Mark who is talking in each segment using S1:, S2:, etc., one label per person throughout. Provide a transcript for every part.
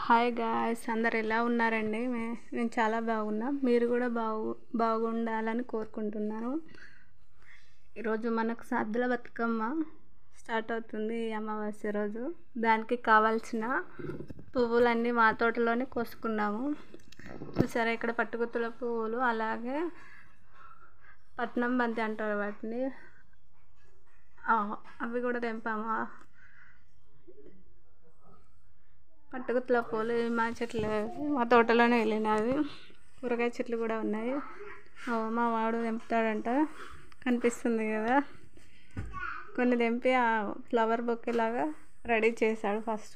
S1: hi guys అందరు ఎలా ఉన్నారండి మే- నేను చాలా బాగున్నా మీరు కూడా బాగు బాగుండాలని కోరుకుంటున్నాను ఈరోజు మనకు సద్దుల బతుకమ్మ స్టార్ట్ అవుతుంది ఈ అమావాస్య రోజు దానికి కావాల్సిన పువ్వులన్నీ మా తోటలోనే కోసుకున్నాము చూసారా ఇక్కడ పట్టుగుత్తుల పువ్వులు అలాగే పట్నం బంతి అంటారు వాటిని ఆ, అవి కూడా తెంపాము ఆ, పట్టుగుత్తుల పూలు ఇవి మా చెట్లు మా తోటలోనే వెళ్ళినవి కూరగాయ చెట్లు కూడా ఉన్నాయి ఓ, మా వాడు తెంపుతాడంట కనిపిస్తుంది కదా కొన్ని తెంపి ఆ ఫ్లవర్ బొకే లాగా రెడీ చేశాడు ఫస్ట్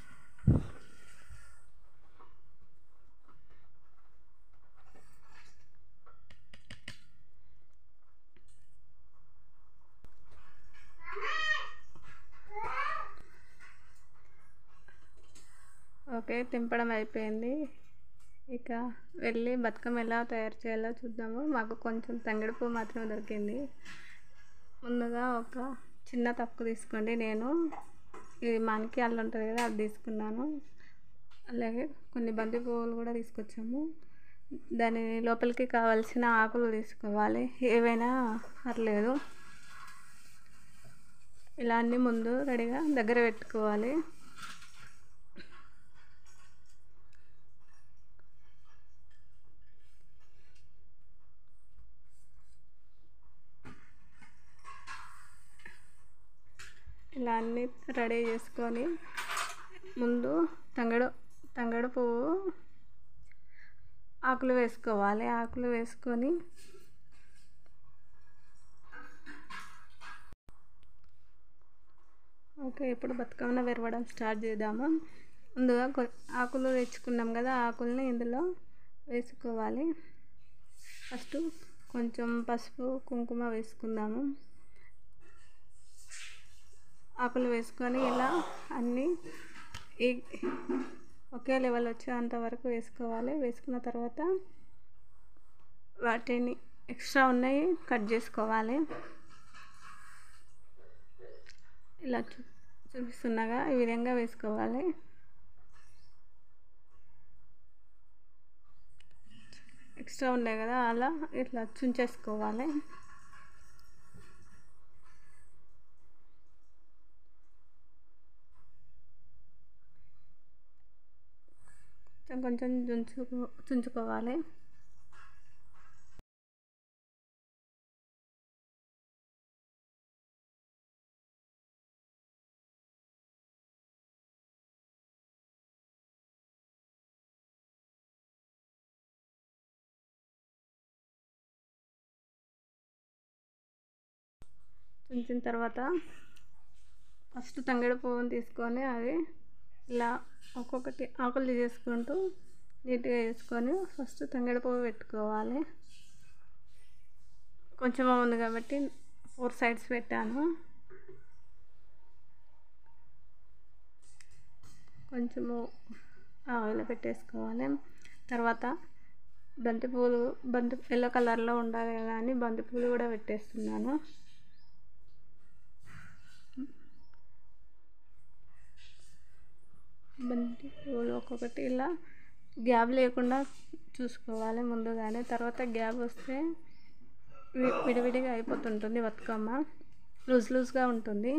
S1: ఓకే తెంపడం అయిపోయింది ఇక వెళ్ళి బతుకమ్మ ఎలా తయారు చేయాలో చూద్దాము మాకు కొంచెం తంగిడి పువ్వు మాత్రమే దొరికింది ముందుగా ఒక చిన్న తక్కు తీసుకోండి నేను ఇది మనకి అల్లు ఉంటుంది కదా అది తీసుకున్నాను అలాగే కొన్ని బంతి పువ్వులు కూడా తీసుకొచ్చాము దాని లోపలికి కావాల్సిన ఆకులు తీసుకోవాలి ఏవైనా పర్లేదు ఇలా అన్నీ ముందు రెడీగా దగ్గర పెట్టుకోవాలి ఇలా అన్నీ రెడీ చేసుకొని ముందు తంగడు తంగడు పువ్వు ఆకులు వేసుకోవాలి ఆకులు వేసుకొని ఓకే ఇప్పుడు బతుకమ్మను విరవడం స్టార్ట్ చేద్దాము ముందుగా కొ- ఆకులు తెచ్చుకున్నాం కదా ఆకుల్ని ఇందులో వేసుకోవాలి ఫస్ట్ కొంచెం పసుపు కుంకుమ వేసుకుందాము ఆకులు వేసుకొని ఇలా అన్నీ ఈ ఒకే లెవెల్ వచ్చేంత వరకు వేసుకోవాలి వేసుకున్న తర్వాత వాటిని ఎక్స్ట్రా ఉన్నాయి కట్ చేసుకోవాలి ఇలా చూ చూపిస్తున్నాగా ఈ విధంగా వేసుకోవాలి ఎక్స్ట్రా ఉన్నాయి కదా అలా ఇట్లా చుంచేసుకోవాలి కొంచెం కొంచెం చుంచుకో చుంచుకోవాలి చుంచిన తర్వాత ఫస్ట్ తంగేడు పువ్వుని తీసుకొని అది ఇలా ఒక్కొక్కటి ఆకులు తీసేసుకుంటూ నీట్గా వేసుకొని ఫస్ట్ తంగేడు పువ్వు పెట్టుకోవాలి కొంచెం ఉంది కాబట్టి ఫోర్ సైడ్స్ పెట్టాను కొంచెము ఆయిల్ పెట్టేసుకోవాలి తర్వాత బంతి పూలు బంతి ఎల్లో కలర్లో ఉండాలి కదా అని బంతి పూలు కూడా పెట్టేస్తున్నాను బంతి పూలు ఒక్కొక్కటి ఇలా గ్యాప్ లేకుండా చూసుకోవాలి ముందుగానే తర్వాత గ్యాప్ వస్తే వి- విడివిడిగా అయిపోతుంటుంది బతుకమ్మ లూజ్ లూజ్గా ఉంటుంది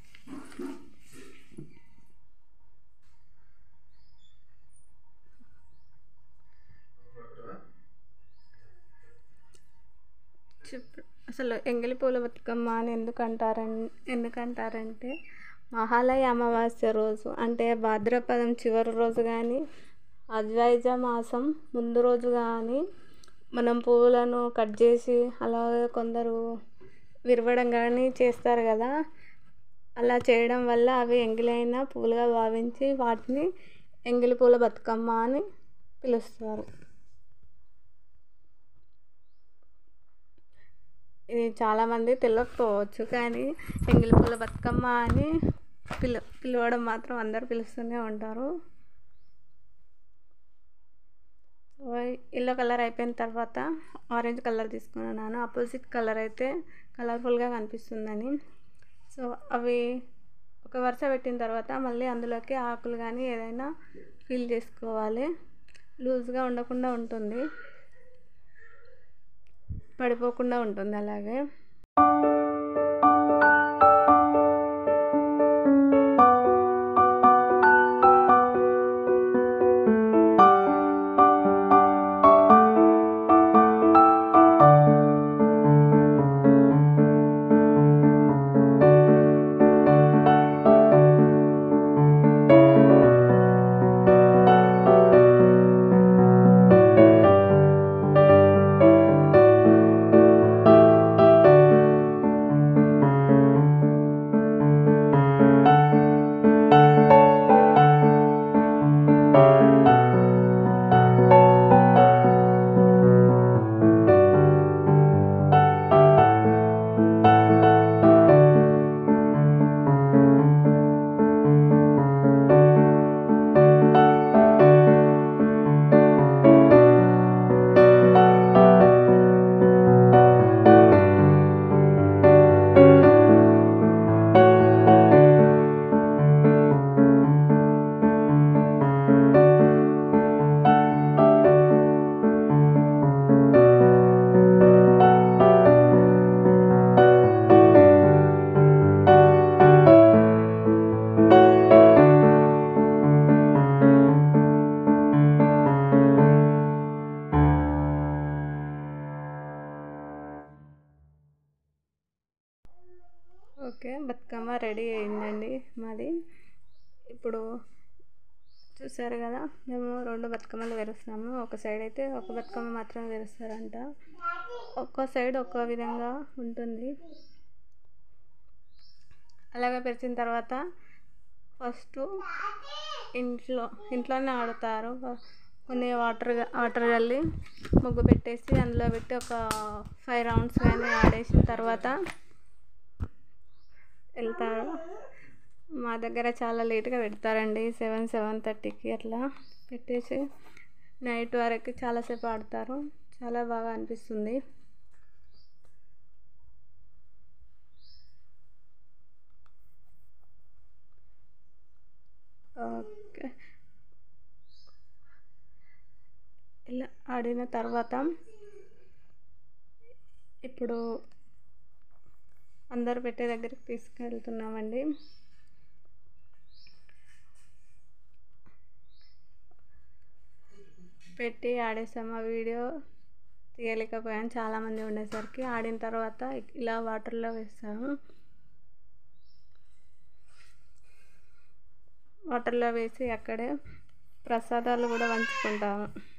S1: చెప్పు అసలు ఎంగిలి పూల బతుకమ్మ అని ఎందుకు అంటారన్ ఎందుకంటారంటే మహాలయ అమావాస్య రోజు అంటే భాద్రపదం చివరి రోజు కానీ అద్వైజ మాసం ముందు రోజు కానీ మనం పువ్వులను కట్ చేసి అలాగే కొందరు విరవడం కానీ చేస్తారు కదా అలా చేయడం వల్ల అవి ఎంగిలైన పూలుగా భావించి వాటిని ఎంగిలి పూల బతుకమ్మ అని పిలుస్తారు ఇది చాలామంది తెలియకపోవచ్చు కానీ ఎంగిలి పూల బతుకమ్మ అని పిలు పిలవడం మాత్రం అందరు పిలుస్తూనే ఉంటారు ఎల్లో కలర్ అయిపోయిన తర్వాత ఆరెంజ్ కలర్ తీసుకున్నాను ఆపోజిట్ కలర్ అయితే కలర్ఫుల్గా కనిపిస్తుందని సో అవి ఒక వరుస పెట్టిన తర్వాత మళ్ళీ అందులోకి ఆకులు కానీ ఏదైనా ఫిల్ చేసుకోవాలి లూజ్గా ఉండకుండా ఉంటుంది పడిపోకుండా ఉంటుంది అలాగే ఓకే బతుకమ్మ రెడీ అయిందండి మాది ఇప్పుడు చూసారు కదా మేము రెండు బతుకమ్మలు పేరుస్తున్నాము ఒక సైడ్ అయితే ఒక బతుకమ్మ మాత్రమే పేరుస్తారంట ఒక్కో సైడ్ ఒక్కో విధంగా ఉంటుంది అలాగే పెరిచిన తర్వాత ఫస్ట్ ఇంట్లో ఇంట్లోనే ఆడుతారు కొన్ని వాటర్ వాటర్ చల్లి ముగ్గు పెట్టేసి అందులో పెట్టి ఒక ఫైవ్ రౌండ్స్ కానీ ఆడేసిన తర్వాత వెళ్తారు మా దగ్గర చాలా లేట్గా పెడతారండి సెవెన్ సెవెన్ థర్టీకి అట్లా పెట్టేసి నైట్ వరకు చాలాసేపు ఆడతారు చాలా బాగా అనిపిస్తుంది ఓకే ఇలా ఆడిన తర్వాత ఇప్పుడు అందరు పెట్టే దగ్గరికి తీసుకెళ్తున్నామండి పెట్టి ఆడేసాము ఆ వీడియో తీయలేకపోయాను చాలామంది ఉండేసరికి ఆడిన తర్వాత ఇలా వాటర్లో వేస్తాము వాటర్లో వేసి అక్కడే ప్రసాదాలు కూడా పంచుకుంటాము